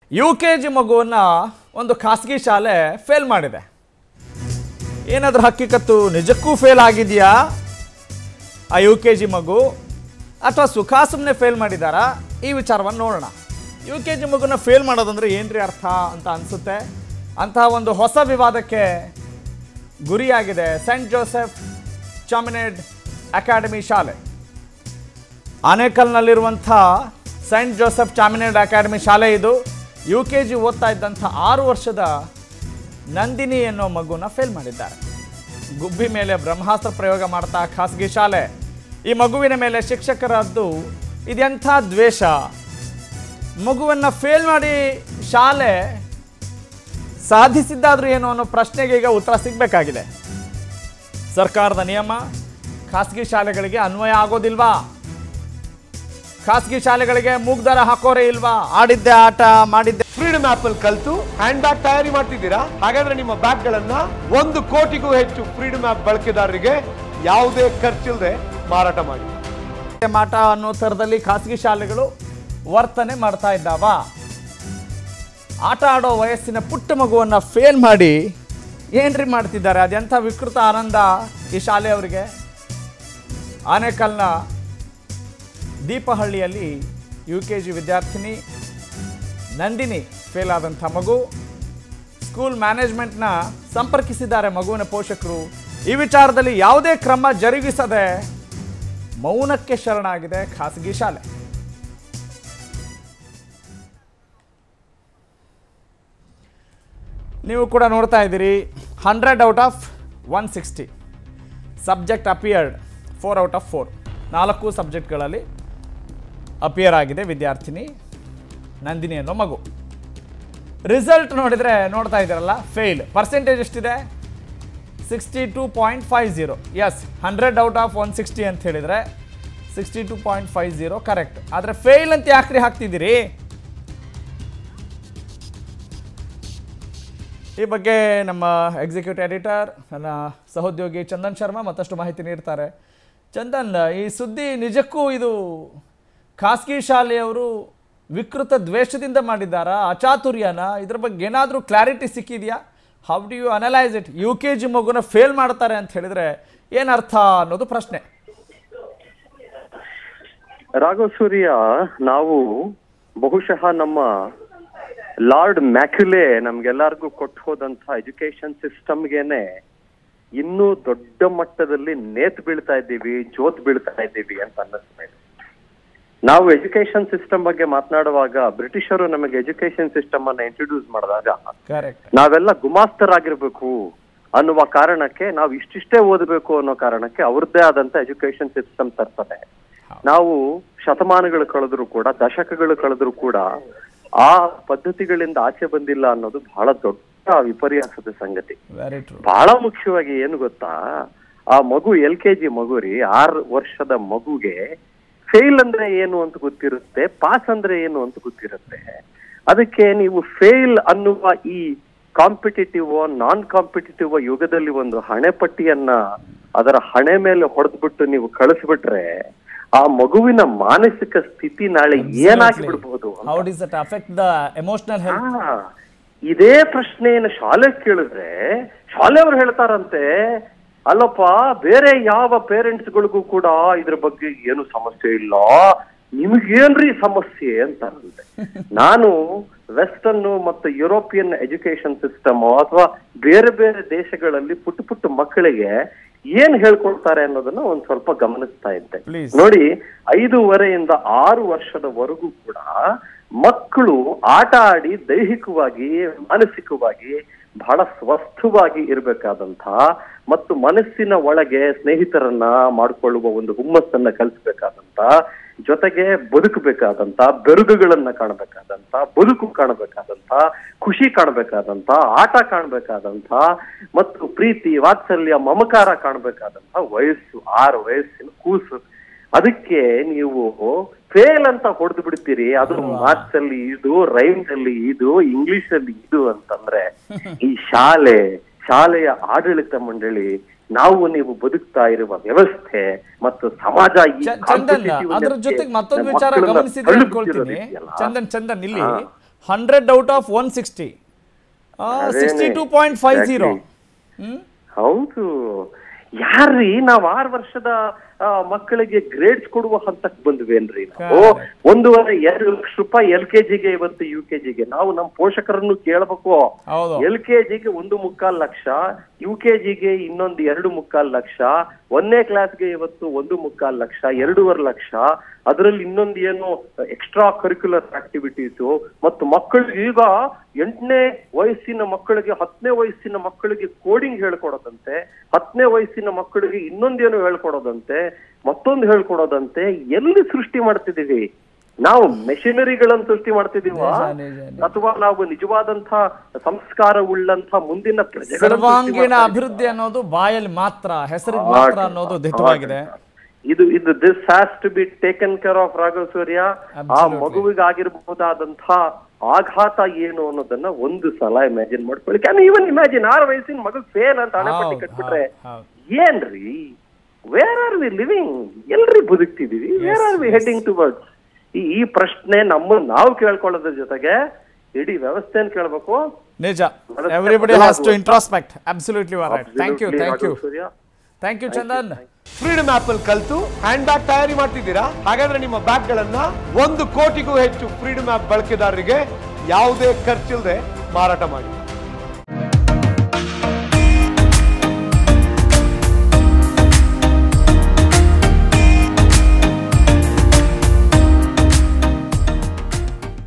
You K G ಮಗುವನ್ನ ಒಂದು ಖಾಸಗಿ ಶಾಲೆ ಫೇಲ್ ಮಾಡಿದೆ ಏನಾದ್ರೂ ಹಕ್ಕಿಕತ್ತು ನಿಜಕ್ಕೂ ಫೇಲ್ ಆಗಿದೆಯಾ ಆ ಯು ಕೆ ಜಿ ಮಗು ಅಥವಾ ಸುಖಾ ಸುಮ್ಮನೆ ಫೇಲ್ ಮಾಡಿದಾರಾ ಈ ವಿಚಾರವನ್ನು ನೋಡೋಣ ಯು ಕೆ ಜಿ ಮಗುನ ಫೇಲ್ ಮಾಡೋದಂದ್ರೆ ಏನ್ರಿ ಅರ್ಥ ಅಂತ ಅನಿಸುತ್ತೆ ಅಂತಹ ಒಂದು ಹೊಸ ವಿವಾದಕ್ಕೆ ಗುರಿಯಾಗಿದೆ ಸೆಂಟ್ ಜೋಸೆಫ್ ಚಾಮಿನೇಡ್ ಅಕಾಡೆಮಿ ಶಾಲೆ ಆನೇಕಲ್ನಲ್ಲಿರುವಂಥ ಸೈಂಟ್ ಜೋಸೆಫ್ ಚಾಮಿನೇಡ್ ಅಕಾಡೆಮಿ ಶಾಲೆ ಇದು ಯು ಕೆ ಜಿ ಓದ್ತಾ ಇದ್ದಂಥ ಆರು ವರ್ಷದ ನಂದಿನಿ ಅನ್ನೋ ಮಗುನ ಫೇಲ್ ಮಾಡಿದ್ದಾರೆ ಗುಬ್ಬಿ ಮೇಲೆ ಬ್ರಹ್ಮಾಸ್ತ್ರ ಪ್ರಯೋಗ ಮಾಡ್ತಾ ಖಾಸಗಿ ಶಾಲೆ ಈ ಮಗುವಿನ ಮೇಲೆ ಶಿಕ್ಷಕರದ್ದು ಇದೆಂಥ ದ್ವೇಷ ಮಗುವನ್ನು ಫೇಲ್ ಮಾಡಿ ಶಾಲೆ ಸಾಧಿಸಿದ್ದಾದ್ರೂ ಏನು ಅನ್ನೋ ಪ್ರಶ್ನೆಗೆ ಈಗ ಉತ್ತರ ಸಿಗಬೇಕಾಗಿದೆ ಸರ್ಕಾರದ ನಿಯಮ ಖಾಸಗಿ ಶಾಲೆಗಳಿಗೆ ಅನ್ವಯ ಆಗೋದಿಲ್ವಾ ಖಾಸಗಿ ಶಾಲೆಗಳಿಗೆ ಮೂಗ್ದಾರ ಹಾಕೋರೇ ಇಲ್ವಾ ಆಡಿದ್ದೆ ಆಟ ಮಾಡಿದ್ದೆ ಫ್ರೀಡಮ್ ಆಪ್ ಅಲ್ಲಿ ಕಲ್ತು ಹ್ಯಾಂಡ್ ಬ್ಯಾಗ್ ತಯಾರಿ ಮಾಡ್ತಿದ್ದೀರಾ ಹಾಗಾದ್ರೆ ನಿಮ್ಮ ಬ್ಯಾಗ್ ಗಳನ್ನ ಒಂದು ಕೋಟಿಗೂ ಹೆಚ್ಚು ಫ್ರೀಡಮ್ ಆಪ್ ಬಳಕೆದಾರರಿಗೆ ಯಾವುದೇ ಖರ್ಚಿಲ್ಲದೆ ಮಾರಾಟ ಮಾಡಿ ಮಾಟ ಅನ್ನೋ ಥರದಲ್ಲಿ ಖಾಸಗಿ ಶಾಲೆಗಳು ವರ್ತನೆ ಮಾಡ್ತಾ ಇದ್ದಾವ ಆಟ ಆಡೋ ವಯಸ್ಸಿನ ಪುಟ್ಟ ಮಗುವನ್ನು ಫೇಲ್ ಮಾಡಿ ಏನ್ರಿ ಮಾಡ್ತಿದ್ದಾರೆ ಅದೆಂಥ ವಿಕೃತ ಆನಂದ ಈ ಶಾಲೆಯವರಿಗೆ ಆನೇಕಲ್ನ ದೀಪಹಳ್ಳಿಯಲ್ಲಿ ಯು ಕೆ ಜಿ ವಿದ್ಯಾರ್ಥಿನಿ ನಂದಿನಿ ಫೇಲ್ ಆದಂಥ ಮಗು ಸ್ಕೂಲ್ ಮ್ಯಾನೇಜ್ಮೆಂಟ್ನ ಸಂಪರ್ಕಿಸಿದ್ದಾರೆ ಮಗುವಿನ ಪೋಷಕರು ಈ ವಿಚಾರದಲ್ಲಿ ಯಾವುದೇ ಕ್ರಮ ಜರುಗಿಸದೆ ಮೌನಕ್ಕೆ ಶರಣಾಗಿದೆ ಖಾಸಗಿ ಶಾಲೆ ನೀವು ಕೂಡ ನೋಡ್ತಾ ಇದ್ದೀರಿ hundred out of one sixty subject appeared four out of four ನಾಲ್ಕು ಸಬ್ಜೆಕ್ಟ್ಗಳಲ್ಲಿ ಅಪಿಯರ್ ಆಗಿದೆ ವಿದ್ಯಾರ್ಥಿನಿ ನಂದಿನಿ ಅನ್ನೋ ಮಗು ರಿಸಲ್ಟ್ ನೋಡಿದರೆ ನೋಡ್ತಾ ಇದ್ದೀರಲ್ಲ ಫೇಲ್ ಪರ್ಸೆಂಟೇಜ್ ಎಷ್ಟಿದೆ sixty two point five zero yes hundred out of one sixty ಅಂತ ಹೇಳಿದರೆ sixty two point five zero correct ಆದರೆ ಫೇಲ್ ಅಂತ ಯಾಕ್ರಿ ಹಾಕ್ತಿದ್ದೀರಿ ಈ ಬಗ್ಗೆ ನಮ್ಮ ಎಕ್ಸಿಕ್ಯೂಟಿವ್ ಎಡಿಟರ್ ನನ್ನ ಸಹೋದ್ಯೋಗಿ ಚಂದನ್ ಶರ್ಮಾ ಮತ್ತಷ್ಟು ಮಾಹಿತಿ ನೀಡ್ತಾರೆ ಚಂದನ್ ಈ ಸುದ್ದಿ ನಿಜಕ್ಕೂ ಇದು ಖಾಸಗಿ ಶಾಲೆಯವರು ವಿಕೃತ ದ್ವೇಷದಿಂದ ಮಾಡಿದ್ದಾರಾ ಅಚಾತುರ್ಯನ ಇದ್ರ ಬಗ್ಗೆ ಏನಾದರೂ ಕ್ಲಾರಿಟಿ ಸಿಕ್ಕಿದೆಯಾ how do you analyse it U K G ಮಗುನ ಫೇಲ್ ಮಾಡ್ತಾರೆ ಅಂತ ಹೇಳಿದ್ರೆ ಏನರ್ಥ ಅನ್ನೋದು ಪ್ರಶ್ನೆ ರಾಘವ್ ಸೂರ್ಯ ನಾವು ಬಹುಶಃ ನಮ್ಮ ಲಾರ್ಡ್ ಮ್ಯಾಕ್ಯುಲೆ ನಮ್ಗೆಲ್ಲರಿಗೂ ಕೊಟ್ಟು ಹೋದಂತ ಎಜುಕೇಶನ್ ಸಿಸ್ಟಮ್ಗೆನೆ ಇನ್ನೂ ದೊಡ್ಡ ಮಟ್ಟದಲ್ಲಿ ನೇತ್ ಬೀಳ್ತಾ ಇದ್ದೀವಿ ಜೋತ್ ಬೀಳ್ತಾ ಇದ್ದೀವಿ ಅಂತ ಅನ್ನಿಸ್ತಾ ನಾವು ಎಜುಕೇಶನ್ ಸಿಸ್ಟಮ್ ಬಗ್ಗೆ ಮಾತನಾಡುವಾಗ ಬ್ರಿಟಿಷರು ನಮಗೆ ಎಜುಕೇಶನ್ ಸಿಸ್ಟಮ್ ಅನ್ನ ಇಂಟ್ರೊಡ್ಯೂಸ್ ಮಾಡಿದಾಗ ಕರೆಕ್ಟ್ ನಾವೆಲ್ಲ ಗುಮಾಸ್ತರಾಗಿರ್ಬೇಕು ಅನ್ನುವ ಕಾರಣಕ್ಕೆ ನಾವು ಇಷ್ಟಿಷ್ಟೇ ಓದಬೇಕು ಅನ್ನೋ ಕಾರಣಕ್ಕೆ ಅವ್ರದ್ದೇ ಆದಂತ ಎಜುಕೇಶನ್ ಸಿಸ್ಟಮ್ ತರ್ತದೆ ನಾವು ಶತಮಾನಗಳು ಕಳೆದ್ರು ಕೂಡ ದಶಕಗಳು ಕಳೆದ್ರು ಕೂಡ ಆ ಪದ್ಧತಿಗಳಿಂದ ಆಚೆ ಬಂದಿಲ್ಲ ಅನ್ನೋದು ಬಹಳ ದೊಡ್ಡ ವಿಪರ್ಯಾಸದ ಸಂಗತಿ ವೆರಿ ಟ್ರೂ ಬಹಳ ಮುಖ್ಯವಾಗಿ ಏನು ಗೊತ್ತಾ ಆ ಮಗು ಎಲ್ ಕೆ ಜಿ ಮಗು ರೀ ಆರು ವರ್ಷದ ಮಗುಗೆ ಫೇಲ್ ಅಂದ್ರೆ ಏನು ಅಂತ ಗೊತ್ತಿರುತ್ತೆ ಪಾಸ್ ಅಂದ್ರೆ ಏನು ಅಂತ ಗೊತ್ತಿರುತ್ತೆ ಅದಕ್ಕೆ ನೀವು ಫೇಲ್ ಅನ್ನುವ ಈ ಕಾಂಪಿಟೇಟಿವ್ ನಾನ್ ಕಾಂಪಿಟೇಟಿವ್ ಯುಗದಲ್ಲಿ ಒಂದು ಹಣೆಪಟ್ಟಿಯನ್ನ ಅದರ ಹಣೆ ಮೇಲೆ ಹೊಡೆದ್ಬಿಟ್ಟು ನೀವು ಕಳಿಸ್ಬಿಟ್ರೆ ಆ ಮಗುವಿನ ಮಾನಸಿಕ ಸ್ಥಿತಿ ನಾಳೆ ಏನಾಗಿ ಬಿಡಬಹುದು how does that affect the emotional health ಹಾ, ಇದೇ ಪ್ರಶ್ನೆಯನ್ನು ಶಾಲೆ ಕೇಳಿದ್ರೆ ಶಾಲೆಯವರು ಹೇಳ್ತಾರಂತೆ ಅಲ್ಲಪ್ಪ ಬೇರೆ ಯಾವ ಪೇರೆಂಟ್ಸ್ಗಳಿಗೂ ಕೂಡ ಇದ್ರ ಬಗ್ಗೆ ಏನು ಸಮಸ್ಯೆ ಇಲ್ಲ ನಿಮಗೇನ್ರಿ ಸಮಸ್ಯೆ ಅಂತಾರಂತೆ ನಾನು ವೆಸ್ಟರ್ನ್ ಮತ್ತು ಯುರೋಪಿಯನ್ ಎಜುಕೇಶನ್ ಸಿಸ್ಟಮ್ ಅಥವಾ ಬೇರೆ ಬೇರೆ ದೇಶಗಳಲ್ಲಿ ಪುಟ್ಟ ಪುಟ್ಟ ಮಕ್ಕಳಿಗೆ ಏನ್ ಹೇಳ್ಕೊಳ್ತಾರೆ ಅನ್ನೋದನ್ನ ಒಂದ್ ಸ್ವಲ್ಪ ಗಮನಿಸ್ತಾ ಇದ್ದೆ Please. ನೋಡಿ ಐದೂವರೆಯಿಂದ ಆರು ವರ್ಷದವರೆಗೂ ಕೂಡ ಮಕ್ಕಳು ಆಟ ಆಡಿ ದೈಹಿಕವಾಗಿ ಮಾನಸಿಕವಾಗಿ ಬಹಳ ಸ್ವಸ್ಥವಾಗಿ ಇರಬೇಕಾದಂತ ಮತ್ತು ಮನಸ್ಸಿನ ಒಳಗೆ ಸ್ನೇಹಿತರನ್ನ ಮಾಡಿಕೊಳ್ಳುವ ಒಂದು ಹುಮ್ಮಸ್ಸನ್ನ ಕಲಿಸ್ಬೇಕಾದಂತ ಜೊತೆಗೆ ಬದುಕಬೇಕಾದಂತ ಬೆರುಗುಗಳನ್ನ ಕಾಣಬೇಕಾದಂತ ಬದುಕು ಕಾಣಬೇಕಾದಂತ ಖುಷಿ ಕಾಣಬೇಕಾದಂತ ಆಟ ಕಾಣಬೇಕಾದಂತ ಮತ್ತು ಪ್ರೀತಿ ವಾತ್ಸಲ್ಯ ಮಮಕಾರ ಕಾಣಬೇಕಾದಂತ ವಯಸ್ಸು ಆರು ವಯಸ್ಸಿನ ಕೂಸು ಅದಕ್ಕೆ ನೀವು ಫೇಲ್ ಅಂತ ಹೊಡೆದು ಬಿಡ್ತೀರಿ ಅದು ಮಾರ್ಕ್ಸ್ ಅಲ್ಲಿ ಇದು ರೈಮ್ಸ್ ಅಲ್ಲಿ ಇದು ಇಂಗ್ಲಿಷ್ ಅಲ್ಲಿ ಇದು ಅಂತಂದ್ರೆ ಈ ಶಾಲೆ ಶಾಲೆಯ ಆಡಳಿತ ಮಂಡಳಿ ನಾವು ನೀವು ಬದುಕ್ತಾ ಇರುವ ವ್ಯವಸ್ಥೆ ಮತ್ತು ಸಮಾಜ ಈ ಚ- ಚಂದನ್ competitiveness ಅದ್ರ ಗೆ ಜೊತೆಗೆ ಮತ್ತೊಂದು ನಮ್ಮ ವಿಚಾರ ಮಕ್ಕಳನ್ನ ಗಮನಿಸಿದ್ರೆ ತಳ್ಳಿ ಅನ್ಕೊಳ್ತೀನಿ ಬಿಟ್ಟಿರೋದಿದೆಯಲ್ಲ. ಚಂದನ್ ಚಂದನ್ ಇಲ್ಲಿ ಹಾ. Hundred out of one sixty sixty two point five zero hmm ಹೌದು ಯಾರ್ರಿ ನಾವ್ ಆರ್ ವರ್ಷದ ಆ, ಮಕ್ಕಳಿಗೆ ಗ್ರೇಡ್ಸ್ ಕೊಡುವ ಹಂತಕ್ಕೆ ಬಂದ್ವೇನ್ರಿ ನಾವು ಒಂದೂವರೆ ಎರಡು ಲಕ್ಷ ರೂಪಾಯಿ ಎಲ್ ಕೆ ಜಿಗೆ ಇವತ್ತು ಯು ಕೆ ಜಿಗೆ ನಾವು ನಮ್ಮ ಪೋಷಕರನ್ನು ಕೇಳಬೇಕು ಹೌದು ಎಲ್ ಕೆ ಜಿಗೆ ಒಂದು ಮುಕ್ಕಾಲ್ ಲಕ್ಷ ಯು ಕೆ ಜಿಗೆ ಇನ್ನೊಂದು ಎರಡು ಮುಕ್ಕಾಲ್ ಲಕ್ಷ ಒಂದನೇ ಕ್ಲಾಸ್ಗೆ ಇವತ್ತು ಒಂದು ಮುಕ್ಕಾಲ್ ಲಕ್ಷ ಎರಡೂವರೆ ಲಕ್ಷ ಅದರಲ್ಲಿ ಇನ್ನೊಂದು ಏನು ಎಕ್ಸ್ಟ್ರಾ ಕರಿಕ್ಯುಲರ್ ಆಕ್ಟಿವಿಟೀಸು ಮತ್ತು ಮಕ್ಕಳಿಗೆ ಈಗ ಎಂಟನೇ ವಯಸ್ಸಿನ ಮಕ್ಕಳಿಗೆ ಹತ್ತನೇ ವಯಸ್ಸಿನ ಮಕ್ಕಳಿಗೆ ಕೋಡಿಂಗ್ ಹೇಳ್ಕೊಡೋದಂತೆ ಹತ್ತನೇ ವಯಸ್ಸಿನ ಮಕ್ಕಳಿಗೆ ಇನ್ನೊಂದೇನು ಹೇಳ್ಕೊಡೋದಂತೆ ಮತ್ತೊಂದು ಹೇಳ್ಕೊಡೋದಂತೆ ಎಲ್ಲಿ ಸೃಷ್ಟಿ ಮಾಡ್ತಿದೀವಿ ನಾವು ಮೆಷಿನರಿಗಳನ್ನು ಸೃಷ್ಟಿ ಮಾಡ್ತಿದೀವ ನಿಜ, ನಿಜ, ನಿಜ. ಅಥವಾ ನಾವು ನಿಜವಾದಂತ ಸಂಸ್ಕಾರ ಉಳ್ಳಂತ ಮುಂದಿನ ಪ್ರಜೆಗಳನ್ನು ಸೃಷ್ಟಿ ಸರ್ವಾಂಗೀಣ ಮಾಡ್ತಾ ಅಭಿವೃದ್ಧಿ ಅನ್ನೋದು ಬಾಯಲ್ಲಿ ಮಾತ್ರ ಹೆಸರಿಗೆ ಮಾತ್ರ ಅನ್ನೋದು ದಿಟ್ಟವಾಗಿದೆ ಇದು ಇದು this has to be taken care of Raghav Surya ಆ Absolutely. ಮಗುವಿಗೆ ಆಗಿರಬಹುದಾದಂತಹ ಆಘಾತ ಏನು ಅನ್ನೋದನ್ನ ಒಂದು ಸಲ ಇಮ್ಯಾಜಿನ್ ಮಾಡ್ಕೊಳ್ಳಿ ಕ್ಯಾನ್ ಈವನ್ ಇಮ್ಯಾಜಿನ್ ಆರು ವಯಸ್ಸಿನ ಮಗು ಫೇಲ್ ಅಂತ ಹಣೆಪಟ್ಟಿ ಹೌದು, ಕಟ್ಬಿಟ್ರೆ ಹೌದು, ಏನ್ರಿ ವೇರ್ ಆರ್ ವಿ ಲಿವಿಂಗ್ ಎಲ್ರಿ ಬದುಕ್ತಿದೀವಿ where are we heading towards ಈ ಈ ಪ್ರಶ್ನೆ ನಮ್ಮ ನಾವು ಕೇಳ್ಕೊಳ್ಳೋದ್ರ ಜೊತೆಗೆ ಇಡೀ ವ್ಯವಸ್ಥೆನ ಕೇಳ್ಬೇಕು ನಿಜ everybody has to introspect absolutely right thank you Absolutely, thank you Raghav Surya thank you Chandan freedom app ಅಲ್ಲಿ ಕಲ್ತು ಹ್ಯಾಂಡ್ ಬ್ಯಾಗ್ ತಯಾರಿ ಮಾಡ್ತಿದ್ದೀರಾ ಹಾಗಾದ್ರೆ ನಿಮ್ಮ ಬ್ಯಾಗ್ ಗಳನ್ನ ಒಂದು ಕೋಟಿಗೂ ಹೆಚ್ಚು ಫ್ರೀಡಮ್ ಆಪ್ ಬಳಕೆದಾರರಿಗೆ ಯಾವುದೇ ಖರ್ಚಿಲ್ಲದೆ ಮಾರಾಟ ಮಾಡಿ